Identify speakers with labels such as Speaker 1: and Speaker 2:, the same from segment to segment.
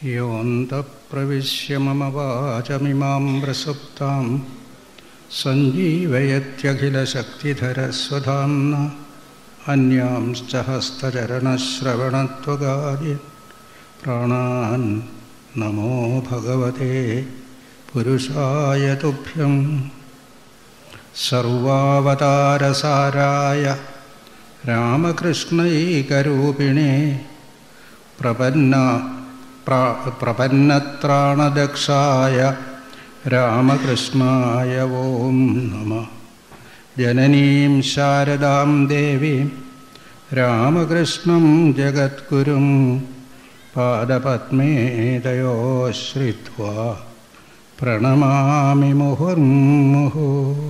Speaker 1: योऽन्तप्रविश्य मम वाचमिमां प्रसुप्तां सञ्जीवयत्यखिलशक्तिधरस्वधाम्ना अन्यांश्च हस्तचरणश्रवणत्वगादि प्राणान् नमो भगवते पुरुषाय तुभ्यं सर्वावतारसाराय रामकृष्णैकरूपिणे प्रपन्न प्रा प्रपन्नत्राणदक्षाय रामकृष्णाय ॐ नमः जननीं शारदां देवीं रामकृष्णं जगद्गुरुं पादपद्मे दयोश्रित्वा പ്രണമാമി മുഹുർമുഹു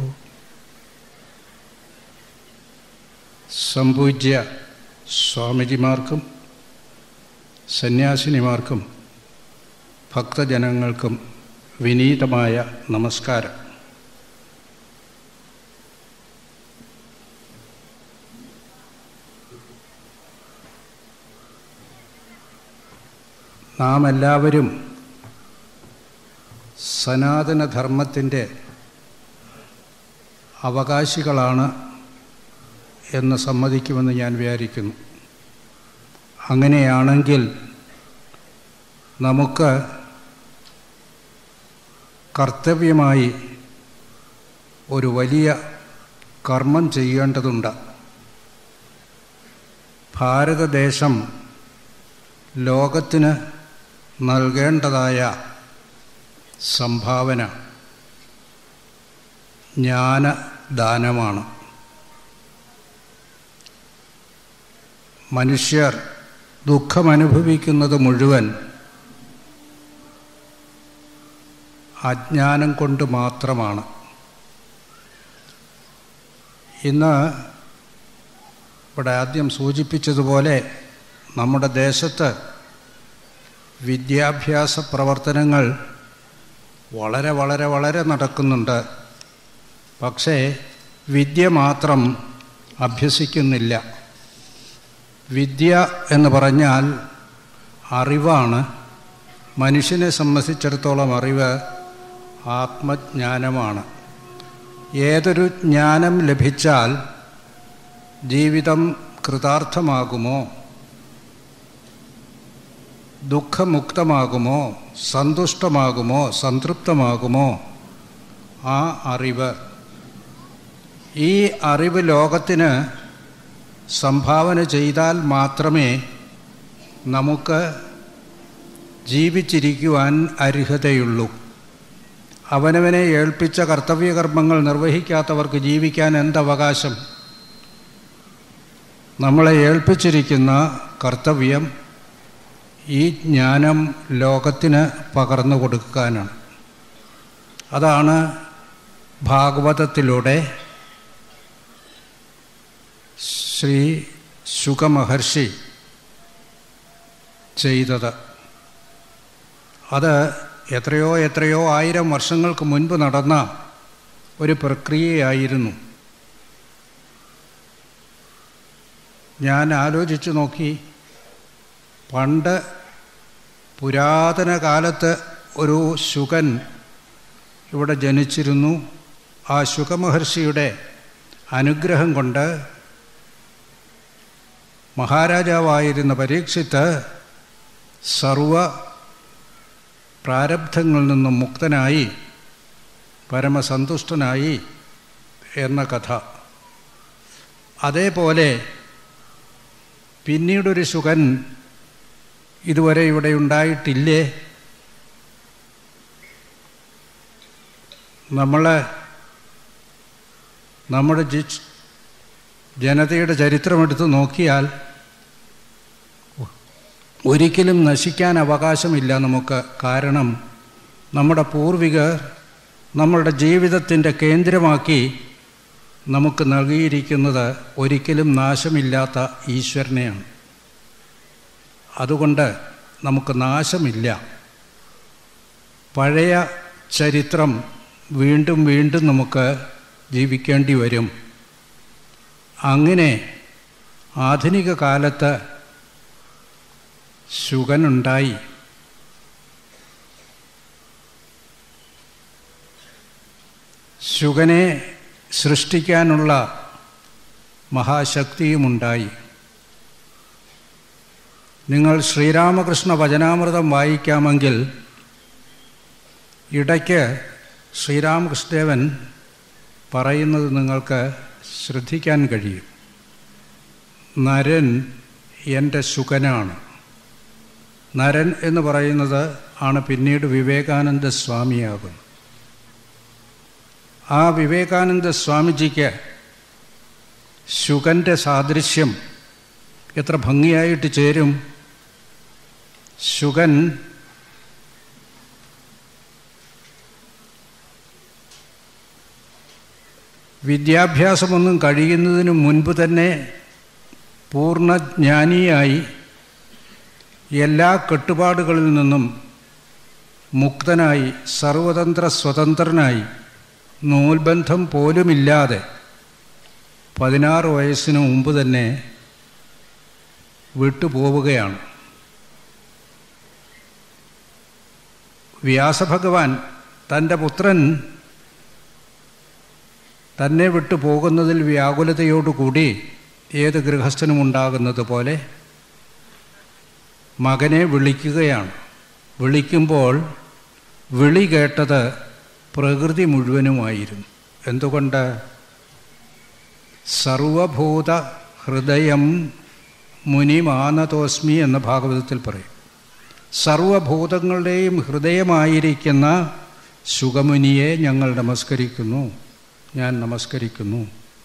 Speaker 1: സംപൂജ്യ സ്വാമിജിമാർക്കും സന്യാസിനിമാർക്കും ഭക്തജനങ്ങൾക്കും വിനീതമായ നമസ്കാരം നാം എല്ലാവരും സനാതനധർമ്മത്തിൻ്റെ അവകാശികളാണ് എന്ന് സമ്മതിക്കുമെന്ന് ഞാൻ വിചാരിക്കുന്നു അങ്ങനെയാണെങ്കിൽ നമുക്ക് കർത്തവ്യമായി ഒരു വലിയ കർമ്മം ചെയ്യേണ്ടതുണ്ട് ഭാരതദേശം ലോകത്തിന് നൽകേണ്ടതായ സംഭാവന ജ്ഞാനദാനമാണ് മനുഷ്യർ ദുഃഖമനുഭവിക്കുന്നത് മുഴുവൻ അജ്ഞാനം കൊണ്ട് മാത്രമാണ് ഇന്ന് ഇവിടെ ആദ്യം സൂചിപ്പിച്ചതുപോലെ നമ്മുടെ ദേശത്ത് വിദ്യാഭ്യാസ പ്രവർത്തനങ്ങൾ വളരെ വളരെ വളരെ നടക്കുന്നുണ്ട് പക്ഷേ വിദ്യ മാത്രം അഭ്യസിക്കുന്നില്ല വിദ്യ എന്ന് പറഞ്ഞാൽ അറിവാണ് മനുഷ്യനെ സംബന്ധിച്ചിടത്തോളം അറിവ് ആത്മജ്ഞാനമാണ് ഏതൊരു ജ്ഞാനം ലഭിച്ചാൽ ജീവിതം കൃതാർത്ഥമാകുമോ ദുഃഖമുക്തമാകുമോ സന്തുഷ്ടമാകുമോ സംതൃപ്തമാകുമോ ആ അറിവ് ഈ അറിവ് ലോകത്തിന് സംഭാവന ചെയ്താൽ മാത്രമേ നമുക്ക് ജീവിച്ചിരിക്കുവാൻ അർഹതയുള്ളൂ അവനവനെ ഏൽപ്പിച്ച കർത്തവ്യകർമ്മങ്ങൾ നിർവഹിക്കാത്തവർക്ക് ജീവിക്കാൻ എന്തവകാശം നമ്മളെ ഏൽപ്പിച്ചിരിക്കുന്ന കർത്തവ്യം ഈ ജ്ഞാനം ലോകത്തിന് പകർന്നു കൊടുക്കാനാണ് അതാണ് ഭാഗവതത്തിലൂടെ ശ്രീ ശുഖമഹർഷി ചെയ്തത് അത് എത്രയോ എത്രയോ ആയിരം വർഷങ്ങൾക്ക് മുൻപ് നടന്ന ഒരു പ്രക്രിയയായിരുന്നു ഞാൻ ആലോചിച്ചു നോക്കി പണ്ട് പുരാതന കാലത്ത് ഒരു ശുകൻ ഇവിടെ ജനിച്ചിരുന്നു ആ ശുഖമഹർഷിയുടെ അനുഗ്രഹം കൊണ്ട് മഹാരാജാവായിരുന്ന പരീക്ഷിത്ത് സർവ പ്രാരബ്ധങ്ങളിൽ നിന്നും മുക്തനായി പരമസന്തുഷ്ടനായി എന്ന കഥ അതേപോലെ പിന്നീടൊരു ശുകൻ ഇതുവരെ ഇവിടെ ഉണ്ടായിട്ടില്ലേ നമ്മൾ നമ്മുടെ ജനതയുടെ ചരിത്രമെടുത്ത് നോക്കിയാൽ ഒരിക്കലും നശിക്കാൻ അവകാശമില്ല നമുക്ക് കാരണം നമ്മുടെ പൂർവികർ നമ്മളുടെ ജീവിതത്തിൻ്റെ കേന്ദ്രമാക്കി നമുക്ക് നൽകിയിരിക്കുന്നത് ഒരിക്കലും നാശമില്ലാത്ത ഈശ്വരനെയാണ് അതുകൊണ്ട് നമുക്ക് നാശമില്ല പഴയ ചരിത്രം വീണ്ടും വീണ്ടും നമുക്ക് ജീവിക്കേണ്ടി വരും അങ്ങനെ ആധുനിക കാലത്ത് ശുഗനുണ്ടായി ശുഗനെ സൃഷ്ടിക്കാനുള്ള മഹാശക്തിയുമുണ്ടായി നിങ്ങൾ ശ്രീരാമകൃഷ്ണ വചനാമൃതം വായിക്കാമെങ്കിൽ ഇടയ്ക്ക് ശ്രീരാമകൃഷ്ണദേവൻ പറയുന്നത് നിങ്ങൾക്ക് ശ്രദ്ധിക്കാൻ കഴിയും നരൻ എൻ്റെ ശുഖനാണ് നരൻ എന്ന് പറയുന്നത് ആണ് പിന്നീട് വിവേകാനന്ദ സ്വാമിയാകുന്നത് ആ വിവേകാനന്ദ സ്വാമിജിക്ക് ശുഗൻ്റെ സാദൃശ്യം എത്ര ഭംഗിയായിട്ട് ചേരും ശുഗൻ വിദ്യാഭ്യാസമൊന്നും കഴിയുന്നതിന് മുൻപ് തന്നെ പൂർണ്ണജ്ഞാനിയായി എല്ലാ കെട്ടുപാടുകളിൽ നിന്നും മുക്തനായി സർവതന്ത്ര സ്വതന്ത്രനായി നൂൽബന്ധം പോലുമില്ലാതെ പതിനാറ് വയസ്സിന് മുമ്പ് തന്നെ വിട്ടുപോവുകയാണ് വ്യാസഭഗവാൻ തൻ്റെ പുത്രൻ തന്നെ വിട്ടു പോകുന്നതിൽ വ്യാകുലതയോടുകൂടി ഏത് ഗൃഹസ്ഥനും ഉണ്ടാകുന്നത് പോലെ മകനെ വിളിക്കുകയാണ് വിളിക്കുമ്പോൾ വിളി കേട്ടത് പ്രകൃതി മുഴുവനുമായിരുന്നു എന്തുകൊണ്ട് സർവഭൂത ഹൃദയം മുനിമാനതോസ്മി എന്ന ഭാഗവതത്തിൽ പറയും സർവഭൂതങ്ങളുടെയും ഹൃദയമായിരിക്കുന്ന സുഖമുനിയെ ഞങ്ങൾ നമസ്കരിക്കുന്നു ഞാൻ നമസ്കരിക്കുന്നു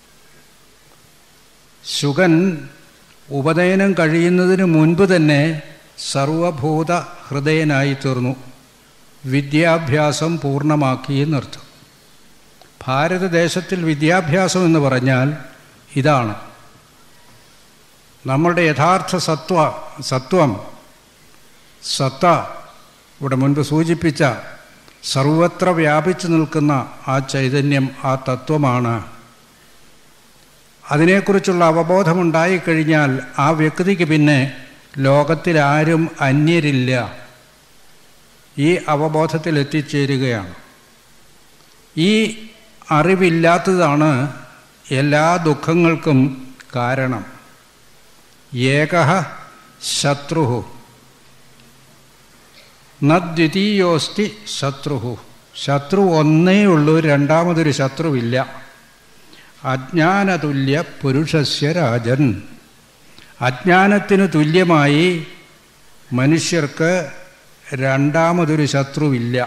Speaker 1: ശുഗൻ ഉപനയനം കഴിയുന്നതിന് മുൻപ് തന്നെ സർവഭൂത ഹൃദയനായി തീർന്നു വിദ്യാഭ്യാസം പൂർണ്ണമാക്കി എന്നർത്ഥം ഭാരതദേശത്തിൽ വിദ്യാഭ്യാസം എന്ന് പറഞ്ഞാൽ ഇതാണ് നമ്മളുടെ യഥാർത്ഥ സത്വ സത്വം സത്ത ഇവിടെ മുൻപ് സൂചിപ്പിച്ച സർവത്ര വ്യാപിച്ചു നിൽക്കുന്ന ആ ചൈതന്യം ആ തത്വമാണ് അതിനെക്കുറിച്ചുള്ള അവബോധമുണ്ടായിക്കഴിഞ്ഞാൽ ആ വ്യക്തിക്ക് പിന്നെ ലോകത്തിൽ ആരും അന്യരില്ല ഈ അവബോധത്തിൽ എത്തിച്ചേരുകയാണ് ഈ അറിവില്ലാത്തതാണ് എല്ലാ ദുഃഖങ്ങൾക്കും കാരണം ഏക ശത്രു നദ്വിതീയോസ്തി ശത്രു ശത്രു ഒന്നേ ഉള്ളൂ രണ്ടാമതൊരു ശത്രുവില്ല അജ്ഞാനതുല്യ പുരുഷസ്യ രാജൻ അജ്ഞാനത്തിന് തുല്യമായി മനുഷ്യർക്ക് രണ്ടാമതൊരു ശത്രുവില്ല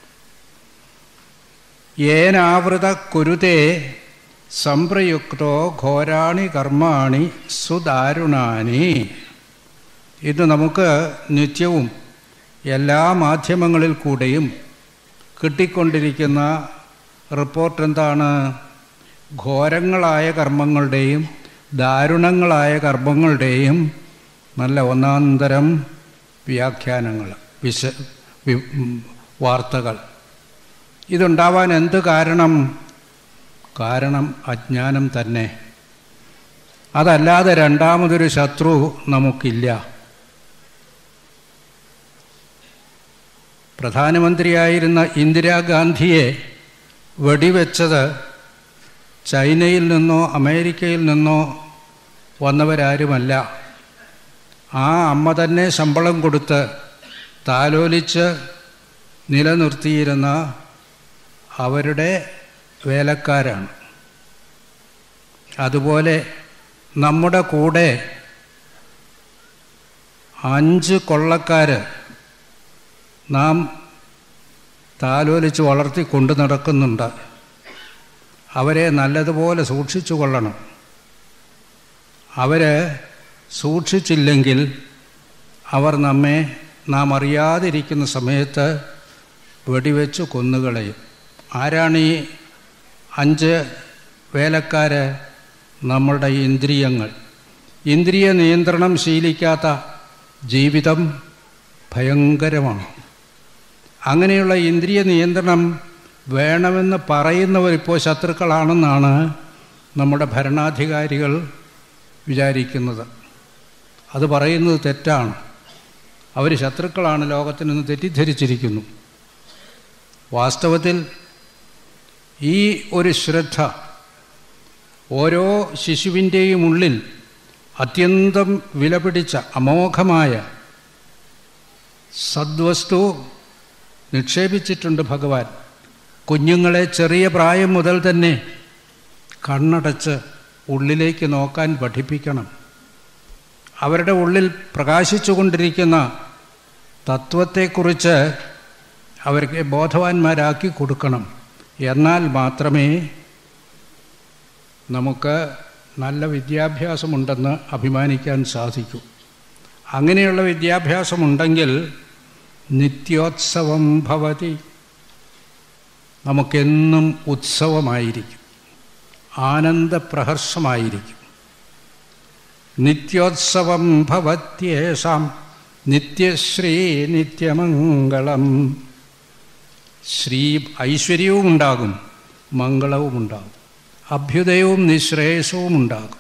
Speaker 1: ഏനാവൃത കുരുതേ സംപ്രയുക്തോ ഘോരാണി കർമാണി സുദാരുണാനി ഇത് നമുക്ക് നിത്യവും എല്ലാ മാധ്യമങ്ങളിൽ കൂടെയും കിട്ടിക്കൊണ്ടിരിക്കുന്ന റിപ്പോർട്ട് എന്താണ് ഘോരങ്ങളായ കർമ്മങ്ങളുടെയും ദാരുണങ്ങളായ കർമ്മങ്ങളുടെയും നല്ല ഒന്നാന്തരം വ്യാഖ്യാനങ്ങൾ വിശ വി- വാർത്തകൾ ഇതുണ്ടാവാൻ എന്ത് കാരണം കാരണം അജ്ഞാനം തന്നെ അതല്ലാതെ രണ്ടാമതൊരു ശത്രു നമുക്കില്ല പ്രധാനമന്ത്രിയായിരുന്ന ഇന്ദിരാഗാന്ധിയെ വെടിവെച്ചത് ചൈനയിൽ നിന്നോ അമേരിക്കയിൽ നിന്നോ വന്നവരാരുമല്ല ആ അമ്മ തന്നെ ശമ്പളം കൊടുത്ത് താലോലിച്ച് നിലനിർത്തിയിരുന്ന അവരുടെ വേലക്കാരാണ് അതുപോലെ നമ്മുടെ കൂടെ അഞ്ച് കൊള്ളക്കാർ നാം താലോലിച്ച് വളർത്തി കൊണ്ടു നടക്കുന്നുണ്ട് അവരെ നല്ലതുപോലെ സൂക്ഷിച്ചു കൊള്ളണം അവർ സൂക്ഷിച്ചില്ലെങ്കിൽ അവർ നമ്മെ നാം അറിയാതിരിക്കുന്ന സമയത്ത് വെടിവെച്ച് കൊന്നുകളയും ആരാണ് ഈ അഞ്ച് വേലക്കാർ നമ്മളുടെ ഇന്ദ്രിയങ്ങൾ ഇന്ദ്രിയ നിയന്ത്രണം ശീലിക്കാത്ത ജീവിതം ഭയങ്കരമാണ് അങ്ങനെയുള്ള ഇന്ദ്രിയ നിയന്ത്രണം വേണമെന്ന് പറയുന്നവർ ഇപ്പോൾ ശത്രുക്കളാണെന്നാണ് നമ്മുടെ ഭരണാധികാരികൾ വിചാരിക്കുന്നത് അത് പറയുന്നത് തെറ്റാണ് അവർ ശത്രുക്കളാണ് ലോകത്തിനെന്ന് തെറ്റിദ്ധരിച്ചിരിക്കുന്നു വാസ്തവത്തിൽ ഈ ഒരു ശ്രദ്ധ ഓരോ ശിശുവിൻ്റെയും ഉള്ളിൽ അത്യന്തം വിലപിടിച്ച അമോഘമായ സദ്വസ്തു നിക്ഷേപിച്ചിട്ടുണ്ട് ഭഗവാൻ കുഞ്ഞുങ്ങളെ ചെറിയ പ്രായം മുതൽ തന്നെ കണ്ണടച്ച് ഉള്ളിലേക്ക് നോക്കാൻ പഠിപ്പിക്കണം അവരുടെ ഉള്ളിൽ പ്രകാശിച്ചു കൊണ്ടിരിക്കുന്ന തത്വത്തെക്കുറിച്ച് അവർക്ക് ബോധവാന്മാരാക്കി കൊടുക്കണം എന്നാൽ മാത്രമേ നമുക്ക് നല്ല വിദ്യാഭ്യാസമുണ്ടെന്ന് അഭിമാനിക്കാൻ സാധിക്കൂ അങ്ങനെയുള്ള വിദ്യാഭ്യാസമുണ്ടെങ്കിൽ നിത്യോത്സവം ഭവതി നമുക്കെന്നും ഉത്സവമായിരിക്കും ആനന്ദപ്രഹർഷമായിരിക്കും നിത്യോത്സവം ഭവത്യേഷാം നിത്യശ്രീ നിത്യമംഗളം ശ്രീ ഐശ്വര്യവും ഉണ്ടാകും മംഗളവും ഉണ്ടാകും അഭ്യുദയവും നിശ്രേയസവും ഉണ്ടാകും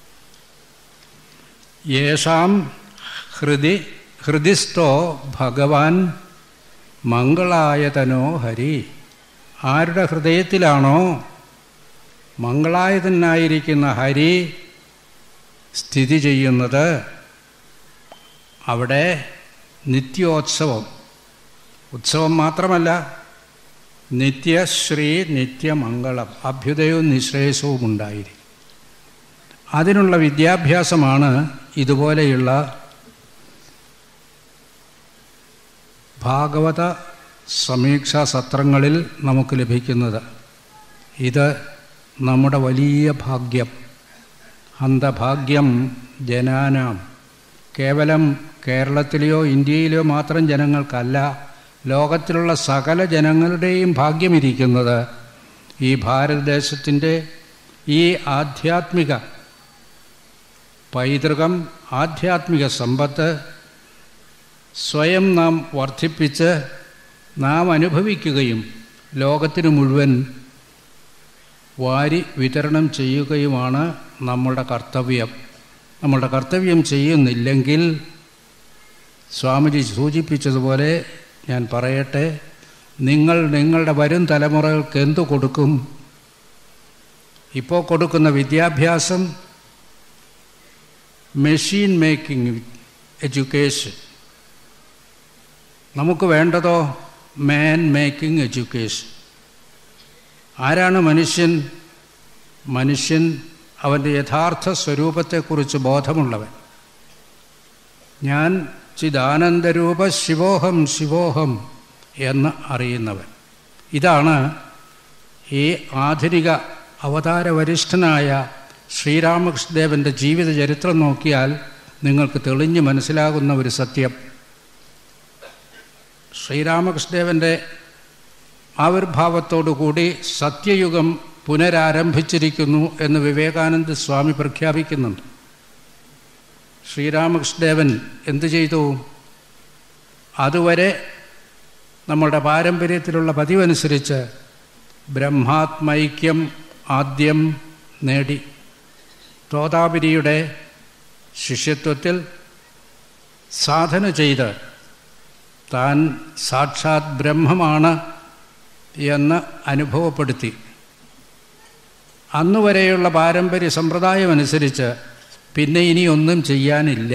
Speaker 1: യേഷാം ഹൃദി ഹൃദിസ്ഥോ ഭഗവാൻ മംഗളായതനോ ഹരി ആരുടെ ഹൃദയത്തിലാണോ മംഗളായതനായിരിക്കുന്ന ഹരി സ്ഥിതി ചെയ്യുന്നത് അവിടെ നിത്യോത്സവം ഉത്സവം മാത്രമല്ല നിത്യശ്രീ നിത്യമംഗളം അഭ്യുദയവും നിശ്രേയസവും ഉണ്ടായിരിക്കും അതിനുള്ള വിദ്യാഭ്യാസമാണ് ഇതുപോലെയുള്ള ഭാഗവത സമീക്ഷാ സത്രങ്ങളിൽ നമുക്ക് ലഭിക്കുന്നത് ഇത് നമ്മുടെ വലിയ ഭാഗ്യം അന്ധഭാഗ്യം ജനാനാം കേവലം കേരളത്തിലെയോ ഇന്ത്യയിലെയോ മാത്രം ജനങ്ങൾക്കല്ല ലോകത്തിലുള്ള സകല ജനങ്ങളുടെയും ഭാഗ്യമിരിക്കുന്നത് ഈ ഭാരതദേശത്തിൻ്റെ ഈ ആധ്യാത്മിക പൈതൃകം ആധ്യാത്മിക സമ്പത്ത് സ്വയം നാം വർദ്ധിപ്പിച്ച് നാം അനുഭവിക്കുകയും ലോകത്തിന് മുഴുവൻ വാരി വിതരണം ചെയ്യുകയുമാണ് നമ്മളുടെ കർത്തവ്യം നമ്മളുടെ കർത്തവ്യം ചെയ്യുന്നില്ലെങ്കിൽ സ്വാമിജി സൂചിപ്പിച്ചതുപോലെ ഞാൻ പറയട്ടെ നിങ്ങൾ നിങ്ങളുടെ വരും തലമുറകൾക്ക് എന്തു കൊടുക്കും ഇപ്പോൾ കൊടുക്കുന്ന വിദ്യാഭ്യാസം മെഷീൻ മേക്കിംഗ് എഡ്യൂക്കേഷൻ നമുക്ക് വേണ്ടതോ മാൻ മേക്കിംഗ് എഡ്യൂക്കേഷൻ ആരാണ് മനുഷ്യൻ മനുഷ്യൻ അവൻ്റെ യഥാർത്ഥ സ്വരൂപത്തെക്കുറിച്ച് ബോധമുള്ളവൻ ഞാൻ ചിദാനന്ദരൂപ ശിവോഹം ശിവോഹം എന്ന് അറിയുന്നവൻ ഇതാണ് ഈ ആധുനിക അവതാരവരിഷ്ഠനായ ശ്രീരാമകൃഷ്ണദേവൻ്റെ ജീവിത ചരിത്രം നോക്കിയാൽ നിങ്ങൾക്ക് തെളിഞ്ഞ് മനസ്സിലാകുന്ന ഒരു സത്യം ശ്രീരാമകൃഷ്ണദേവൻ്റെ ആവിർഭാവത്തോടുകൂടി സത്യയുഗം പുനരാരംഭിച്ചിരിക്കുന്നു എന്ന് വിവേകാനന്ദ സ്വാമി പ്രഖ്യാപിക്കുന്നുണ്ട് ശ്രീരാമകൃഷ്ണദേവൻ എന്തു ചെയ്തു അതുവരെ നമ്മളുടെ പാരമ്പര്യത്തിലുള്ള പതിവനുസരിച്ച് ബ്രഹ്മാത്മൈക്യം ആദ്യം നേടി തോതാപുരിയുടെ ശിഷ്യത്വത്തിൽ സാധന ചെയ്ത് താൻ സാക്ഷാത് ബ്രഹ്മമാണ് എന്ന് അനുഭവപ്പെടുത്തി അന്നുവരെയുള്ള പാരമ്പര്യ സമ്പ്രദായമനുസരിച്ച് പിന്നെ ഇനി ഒന്നും ചെയ്യാനില്ല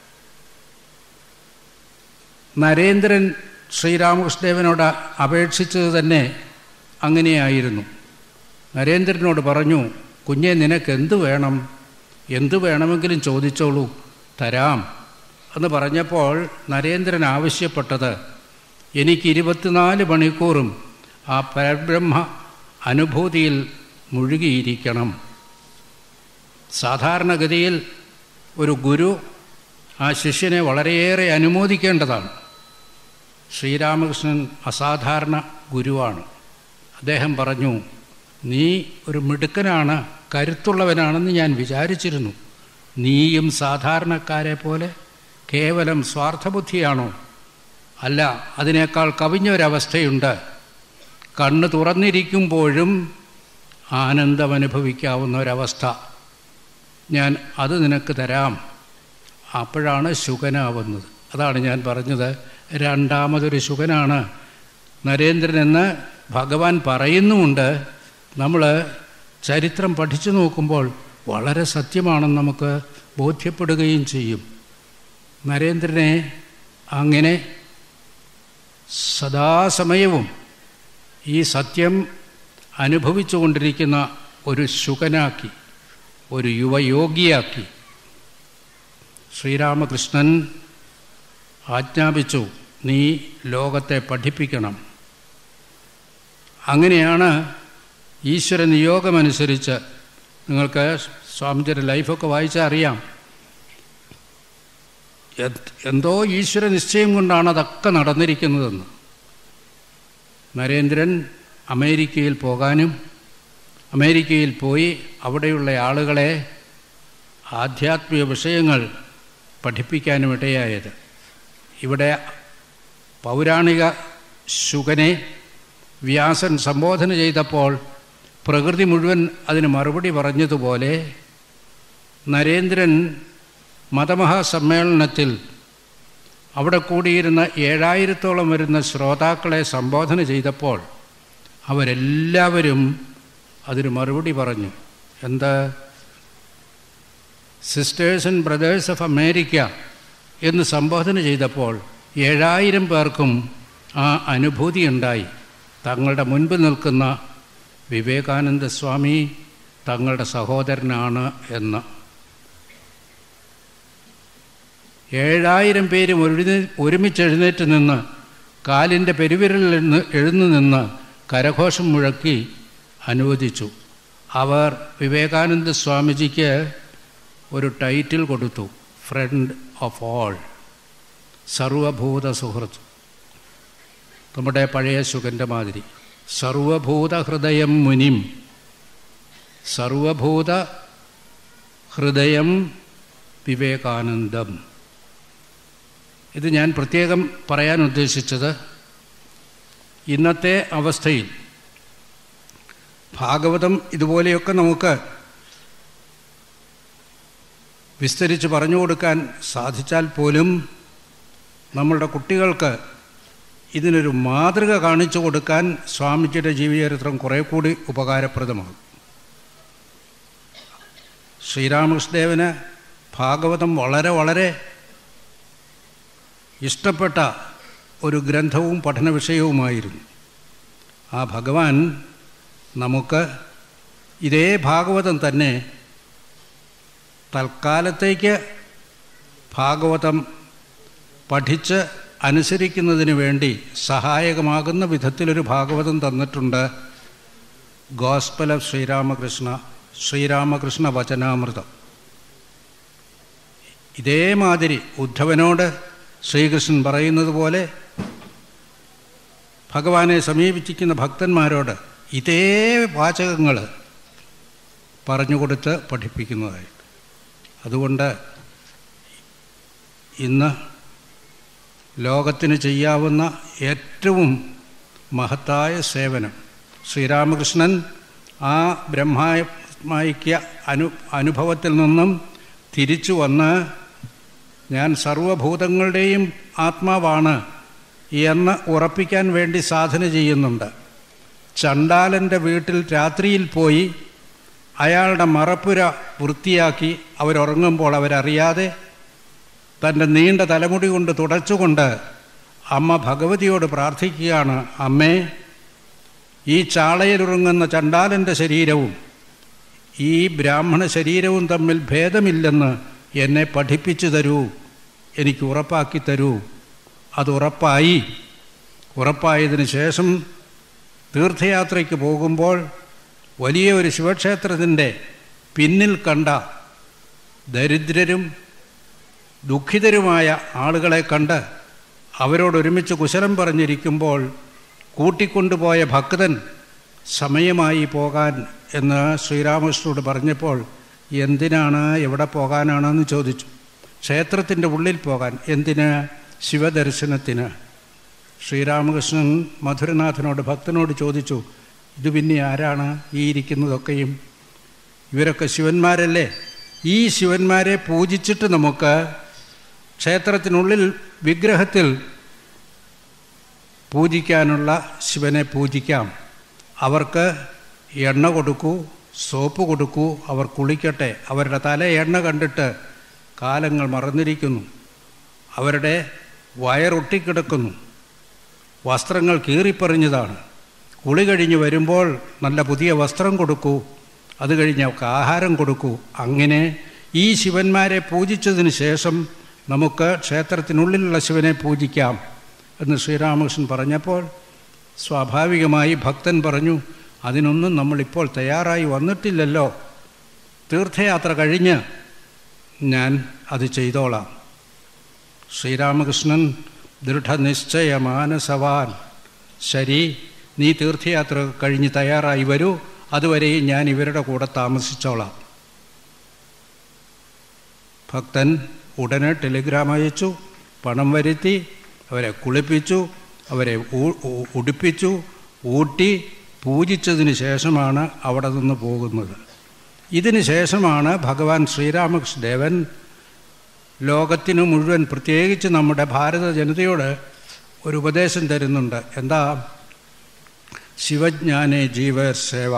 Speaker 1: നരേന്ദ്രൻ ശ്രീരാമകൃഷ്ണദേവനോട് അപേക്ഷിച്ചത് തന്നെ അങ്ങനെയായിരുന്നു നരേന്ദ്രനോട് പറഞ്ഞു കുഞ്ഞെ നിനക്ക് എന്തു വേണം എന്തു വേണമെങ്കിലും ചോദിച്ചോളൂ തരാം എന്ന് പറഞ്ഞപ്പോൾ നരേന്ദ്രൻ ആവശ്യപ്പെട്ടത് എനിക്ക് ഇരുപത്തിനാല് മണിക്കൂറും ആ പരബ്രഹ്മ അനുഭൂതിയിൽ മുഴുകിയിരിക്കണം സാധാരണഗതിയിൽ ഒരു ഗുരു ആ ശിഷ്യനെ വളരെയേറെ അനുമോദിക്കേണ്ടതാണ് ശ്രീരാമകൃഷ്ണൻ അസാധാരണ ഗുരുവാണ് അദ്ദേഹം പറഞ്ഞു നീ ഒരു മിടുക്കനാണ് കരുത്തുള്ളവനാണെന്ന് ഞാൻ വിചാരിച്ചിരുന്നു നീയും സാധാരണക്കാരെ പോലെ കേവലം സ്വാർത്ഥബുദ്ധിയാണോ അല്ല അതിനേക്കാൾ കവിഞ്ഞൊരവസ്ഥയുണ്ട് കണ്ണ് തുറന്നിരിക്കുമ്പോഴും ആനന്ദമനുഭവിക്കാവുന്ന ഒരവസ്ഥ ഞാൻ അത് നിനക്ക് തരാം അപ്പോഴാണ് ശുഗനാവുന്നത് അതാണ് ഞാൻ പറഞ്ഞത് രണ്ടാമതൊരു ശുഗനാണ് നരേന്ദ്രനെന്ന് ഭഗവാൻ പറയുന്നുമുണ്ട് നമ്മൾ ചരിത്രം പഠിച്ചു നോക്കുമ്പോൾ വളരെ സത്യമാണെന്ന് നമുക്ക് ബോധ്യപ്പെടുകയും ചെയ്യും നരേന്ദ്രനെ അങ്ങനെ സദാസമയവും ഈ സത്യം അനുഭവിച്ചു കൊണ്ടിരിക്കുന്ന ഒരു ശുകനാക്കി ഒരു യുവയോഗിയാക്കി ശ്രീരാമകൃഷ്ണൻ ആജ്ഞാപിച്ചു നീ ലോകത്തെ പഠിപ്പിക്കണം അങ്ങനെയാണ് ഈശ്വര നിയോഗമനുസരിച്ച് നിങ്ങൾക്ക് സ്വാമിജിയുടെ ലൈഫൊക്കെ വായിച്ചാൽ അറിയാം എന്തോ ഈശ്വര നിശ്ചയം കൊണ്ടാണ് അതൊക്കെ നടന്നിരിക്കുന്നതെന്ന് നരേന്ദ്രൻ അമേരിക്കയിൽ പോകാനും അമേരിക്കയിൽ പോയി അവിടെയുള്ള ആളുകളെ ആധ്യാത്മിക വിഷയങ്ങൾ പഠിപ്പിക്കാനും ഇടയായത് ഇവിടെ പൗരാണിക ശുഗനെ വ്യാസൻ സംബോധന ചെയ്തപ്പോൾ പ്രകൃതി മുഴുവൻ അതിന് മറുപടി പറഞ്ഞതുപോലെ നരേന്ദ്രൻ മതമഹാസമ്മേളനത്തിൽ അവിടെ കൂടിയിരുന്ന ഏഴായിരത്തോളം വരുന്ന ശ്രോതാക്കളെ സംബോധന ചെയ്തപ്പോൾ അവരെല്ലാവരും അതിന് മറുപടി പറഞ്ഞു എന്താ sisters and brothers of America എന്ന് സംബോധന ചെയ്തപ്പോൾ ഏഴായിരം പേർക്കും ആ അനുഭൂതി ഉണ്ടായി തങ്ങളുടെ മുൻപിൽ നിൽക്കുന്ന വിവേകാനന്ദ സ്വാമി തങ്ങളുടെ സഹോദരനാണ് എന്ന് ഏഴായിരം പേരും ഒരു ഒരുമിച്ച് എഴുന്നേറ്റ് നിന്ന് കാലിൻ്റെ പെരുവിരലിൽ നിന്ന് എഴുന്നു നിന്ന് കരഘോഷം മുഴക്കി അനുവദിച്ചു അവർ വിവേകാനന്ദ സ്വാമിജിക്ക് ഒരു ടൈറ്റിൽ കൊടുത്തു ഫ്രണ്ട് ഓഫ് ഓൾ സർവഭൂത സുഹൃത്ത് നമ്മുടെ പഴയ ശുഗൻ്റെ മാതിരി സർവഭൂത ഹൃദയം മുനിം സർവഭൂത ഹൃദയം വിവേകാനന്ദം ഇത് ഞാൻ പ്രത്യേകം പറയാൻ ഉദ്ദേശിച്ചത് ഇന്നത്തെ അവസ്ഥയിൽ ഭാഗവതം ഇതുപോലെയൊക്കെ നമുക്ക് വിസ്തരിച്ച് പറഞ്ഞു കൊടുക്കാൻ സാധിച്ചാൽ പോലും നമ്മളുടെ കുട്ടികൾക്ക് ഇതിനൊരു മാതൃക കാണിച്ചു കൊടുക്കാൻ സ്വാമിജിയുടെ ജീവചരിത്രം കുറേ കൂടി ഉപകാരപ്രദമാണ് ശ്രീരാമകൃഷ്ണദേവന് ഭാഗവതം വളരെ വളരെ ഇഷ്ടപ്പെട്ട ഒരു ഗ്രന്ഥവും പഠന വിഷയവുമായിരുന്നു ആ ഭഗവാൻ നമുക്ക് ഇതേ ഭാഗവതം തന്നെ തൽക്കാലത്തേക്ക് ഭാഗവതം പഠിച്ച് അനുസരിക്കുന്നതിന് വേണ്ടി സഹായകമാകുന്ന വിധത്തിലൊരു ഭാഗവതം തന്നിട്ടുണ്ട് ഗോസ്പൽ ഓഫ് ശ്രീരാമകൃഷ്ണ ശ്രീരാമകൃഷ്ണ വചനാമൃതം ഇതേമാതിരി ഉദ്ധവനോട് ശ്രീകൃഷ്ണൻ പറയുന്നത് പോലെ ഭഗവാനെ സമീപിച്ചിരിക്കുന്ന ഭക്തന്മാരോട് ഇതേ വാചകങ്ങൾ പറഞ്ഞുകൊടുത്ത് പഠിപ്പിക്കുന്നതായിട്ട് അതുകൊണ്ട് ഇന്ന് ലോകത്തിന് ചെയ്യാവുന്ന ഏറ്റവും മഹത്തായ സേവനം ശ്രീരാമകൃഷ്ണൻ ആ ബ്രഹ്മായ്ക്യ അനു അനുഭവത്തിൽ നിന്നും തിരിച്ചു വന്ന് ഞാൻ സർവഭൂതങ്ങളുടെയും ആത്മാവാണ് എന്ന് ഉറപ്പിക്കാൻ വേണ്ടി സാധന ചെയ്യുന്നുണ്ട് ചണ്ടാലൻ്റെ വീട്ടിൽ രാത്രിയിൽ പോയി അയാളുടെ മറപ്പുര വൃത്തിയാക്കി അവരുറങ്ങുമ്പോൾ അവരറിയാതെ തൻ്റെ നീണ്ട തലമുടി കൊണ്ട് തുടച്ചുകൊണ്ട് അമ്മ ഭഗവതിയോട് പ്രാർത്ഥിക്കുകയാണ് അമ്മേ ഈ ചാളയിലുറങ്ങുന്ന ചണ്ടാലൻ്റെ ശരീരവും ഈ ബ്രാഹ്മണ ശരീരവും തമ്മിൽ ഭേദമില്ലെന്ന് എന്നെ പഠിപ്പിച്ചു തരൂ എനിക്ക് ഉറപ്പാക്കി തരൂ അത് ഉറപ്പായി ഉറപ്പായതിന് ശേഷം തീർത്ഥയാത്രയ്ക്ക് പോകുമ്പോൾ വലിയ ഒരു ശിവക്ഷേത്രത്തിൻ്റെ പിന്നിൽ കണ്ട ദരിദ്രരും ദുഃഖിതരുമായ ആളുകളെ കണ്ട് അവരോടൊരുമിച്ച് കുശലം പറഞ്ഞിരിക്കുമ്പോൾ കൂട്ടിക്കൊണ്ടുപോയ ഭക്തൻ സമയമായി പോകാൻ എന്ന് ശ്രീരാമകൃഷ്ണനോട് പറഞ്ഞപ്പോൾ എന്തിനാണ് എവിടെ പോകാനാണെന്ന് ചോദിച്ചു ക്ഷേത്രത്തിൻ്റെ ഉള്ളിൽ പോകാൻ എന്തിന് ശിവദർശനത്തിന് ശ്രീരാമകൃഷ്ണൻ മധുരനാഥനോട് ഭക്തനോട് ചോദിച്ചു ഇത് പിന്നെ ആരാണ് ഈ ഇരിക്കുന്നതൊക്കെയും ഇവരൊക്കെ ശിവന്മാരല്ലേ ഈ ശിവന്മാരെ പൂജിച്ചിട്ട് നമുക്ക് ക്ഷേത്രത്തിനുള്ളിൽ വിഗ്രഹത്തിൽ പൂജിക്കാനുള്ള ശിവനെ പൂജിക്കാം അവർക്ക് എണ്ണ കൊടുക്കൂ സോപ്പ് കൊടുക്കൂ അവർ കുളിക്കട്ടെ അവരുടെ തല എണ്ണ കണ്ടിട്ട് കാലങ്ങൾ മറന്നിരിക്കുന്നു അവരുടെ വയറൊട്ടിക്കിടക്കുന്നു വസ്ത്രങ്ങൾ കീറിപ്പറിഞ്ഞതാണ് കുളി കഴിഞ്ഞ് വരുമ്പോൾ നല്ല പുതിയ വസ്ത്രം കൊടുക്കൂ അത് കഴിഞ്ഞ് അവർക്ക് ആഹാരം കൊടുക്കൂ അങ്ങനെ ഈ ശിവന്മാരെ പൂജിച്ചതിന് ശേഷം നമുക്ക് ക്ഷേത്രത്തിനുള്ളിലുള്ള ശിവനെ പൂജിക്കാം എന്ന് ശ്രീരാമകൃഷ്ണൻ പറഞ്ഞപ്പോൾ സ്വാഭാവികമായി ഭക്തൻ പറഞ്ഞു അതിനൊന്നും നമ്മളിപ്പോൾ തയ്യാറായി വന്നിട്ടില്ലല്ലോ തീർത്ഥയാത്ര കഴിഞ്ഞ് ഞാൻ അത് ചെയ്തോളാം ശ്രീരാമകൃഷ്ണൻ ദൃഢനിശ്ചയമാനസവാൻ ശരി നീ തീർത്ഥയാത്ര കഴിഞ്ഞ് തയ്യാറായി വരൂ അതുവരെയും ഞാൻ ഇവരുടെ കൂടെ താമസിച്ചോളാം ഭക്തൻ ഉടനെ ടെലിഗ്രാം അയച്ചു പണം വരുത്തി അവരെ കുളിപ്പിച്ചു അവരെ ഉടുപ്പിച്ചു ഊട്ടി പൂജിച്ചതിന് ശേഷമാണ് അവിടെ നിന്ന് പോകുന്നത് ഇതിന് ശേഷമാണ് ഭഗവാൻ ശ്രീരാമകൃഷ്ണദേവൻ ലോകത്തിന് മുഴുവൻ പ്രത്യേകിച്ച് നമ്മുടെ ഭാരത ജനതയോട് ഒരു ഉപദേശം തരുന്നുണ്ട് എന്താ ശിവജ്ഞാനെ ജീവ സേവ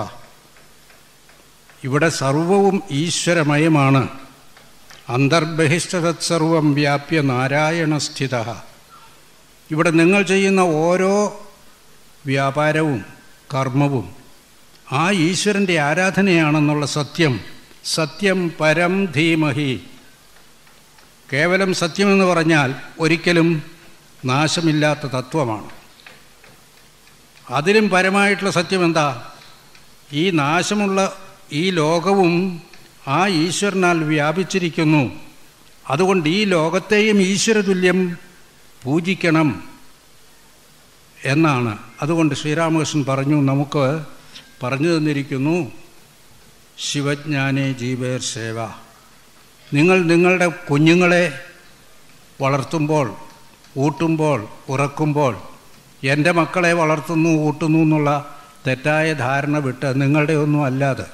Speaker 1: ഇവിടെ സർവവും ഈശ്വരമയമാണ് അന്തർബഹിഷ്ഠതത്സർവം വ്യാപ്യ നാരായണസ്ഥിത ഇവിടെ നിങ്ങൾ ചെയ്യുന്ന ഓരോ വ്യാപാരവും കർമ്മവും ആ ഈശ്വരൻ്റെ ആരാധനയാണെന്നുള്ള സത്യം സത്യം പരം ധീമഹി കേവലം സത്യമെന്ന് പറഞ്ഞാൽ ഒരിക്കലും നാശമില്ലാത്ത തത്വമാണ് അതിലും പരമായിട്ടുള്ള സത്യം എന്താ ഈ നാശമുള്ള ഈ ലോകവും ആ ഈശ്വരനാൽ വ്യാപിച്ചിരിക്കുന്നു അതുകൊണ്ട് ഈ ലോകത്തെയും ഈശ്വരതുല്യം പൂജിക്കണം എന്നാണ് അതുകൊണ്ട് ശ്രീരാമകൃഷ്ണൻ പറഞ്ഞു നമുക്ക് പറഞ്ഞു തന്നിരിക്കുന്നു ശിവജ്ഞാനേ ജീവേർ സേവ നിങ്ങൾ നിങ്ങളുടെ കുഞ്ഞുങ്ങളെ വളർത്തുമ്പോൾ ഊട്ടുമ്പോൾ ഉറക്കുമ്പോൾ എൻ്റെ മക്കളെ വളർത്തുന്നു ഊട്ടുന്നു എന്നുള്ള തെറ്റായ ധാരണ വിട്ട് നിങ്ങളുടെ ഒന്നും അല്ലാതെ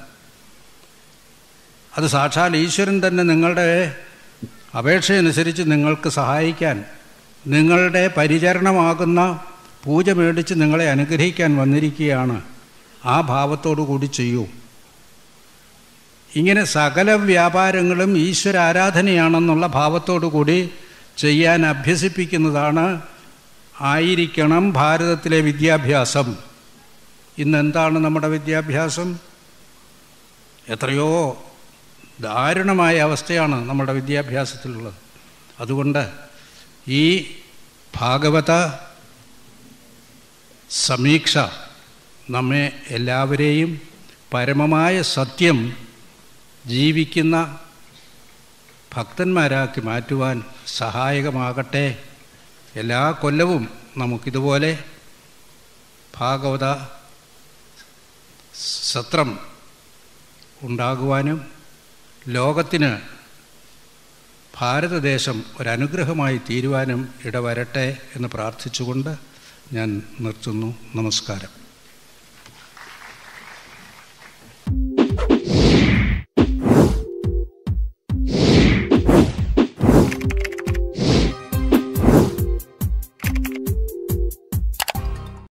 Speaker 1: അത് സാക്ഷാൽ ഈശ്വരൻ തന്നെ നിങ്ങളുടെ അപേക്ഷയനുസരിച്ച് നിങ്ങൾക്ക് സഹായിക്കാൻ നിങ്ങളുടെ പരിചരണമാകുന്ന പൂജ മേടിച്ച് നിങ്ങളെ അനുഗ്രഹിക്കാൻ വന്നിരിക്കുകയാണ് ആ ഭാവത്തോടു കൂടി ചെയ്യൂ ഇങ്ങനെ സകല വ്യാപാരങ്ങളും ഈശ്വര ആരാധനയാണെന്നുള്ള ഭാവത്തോടു കൂടി ചെയ്യാൻ അഭ്യസിപ്പിക്കുന്നതാണ് ആയിരിക്കണം ഭാരതത്തിലെ വിദ്യാഭ്യാസം ഇന്ന് എന്താണ് നമ്മുടെ വിദ്യാഭ്യാസം എത്രയോ ദാരുണമായ അവസ്ഥയാണ് നമ്മുടെ വിദ്യാഭ്യാസത്തിലുള്ളത് അതുകൊണ്ട് ഈ ഭാഗവത സമീക്ഷ നമ്മെ എല്ലാവരെയും പരമമായ സത്യം ജീവിക്കുന്ന ഭക്തന്മാരാക്കി മാറ്റുവാൻ സഹായകമാകട്ടെ എല്ലാ കൊല്ലവും നമുക്കിതുപോലെ ഭാഗവത സത്രം ഉണ്ടാകുവാനും ലോകത്തിന് ഭാരതദേശം ഒരനുഗ്രഹമായി തീരുവാനും ഇടവരട്ടെ എന്ന് പ്രാർത്ഥിച്ചുകൊണ്ട് ഞാൻ നിർത്തുന്നു നമസ്കാരം